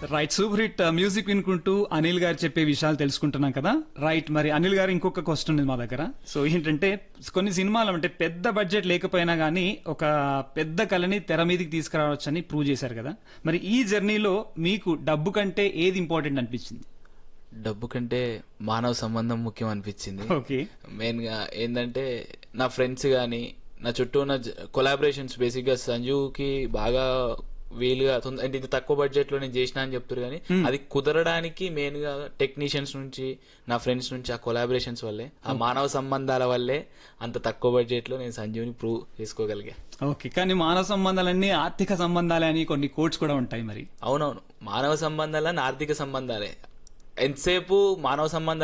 right super hit music వినుకుంటూ అనిల్ గారు చెప్పే విషయాలు తెలుసుకుంటున్నాం కదా రైట్ మరి అనిల్ గారు ఇంకొక క్వశ్చన్ ఉంది మా దగ్గర సో ఏంటంటే కొన్ని సినిమాలు అంటే పెద్ద బడ్జెట్ లేకపోయినా గానీ ఒక పెద్ద కళని తెర మీదకి తీసుకురావచ్చని ప్రూవ్ చేశారు కదా మరి ఈ జర్నీలో మీకు డబ్బు కంటే ఏది ఇంపార్టెంట్ అనిపించింది డబ్బు కంటే మానవ సంబంధం ముఖ్యం అనిపించింది ఓకే మెయిన్ గా ఏంటంటే నా ఫ్రెండ్స్ గాని నా చుట్టూ ఉన్న కొలాబరేషన్స్ బేసిక్ గా సంజుకి బాగా వీలుగా తొంద- అంటే ఇది తక్కువ బడ్జెట్ లో నేను చేసిన అని చెప్తారు కానీ అది కుదరడానికి మెయిన్ గా టెక్నీషియన్స్ నుంచి నా ఫ్రెండ్స్ నుంచి ఆ కొలాబరేషన్స్ వల్లే ఆ మానవ సంబంధాల వల్లే అంత తక్కువ బడ్జెట్ లో నేను సంజీవ్ని ప్రూవ్ చేసుకోగలిగా ఓకే కానీ మానవ సంబంధాలన్నీ ఆర్థిక సంబంధాలే అని కొన్ని కోట్స్ కూడా ఉంటాయి మరి అవునవును మానవ సంబంధాలని ఆర్థిక సంబంధాలే ఎంతసేపు మానవ సంబంధాలు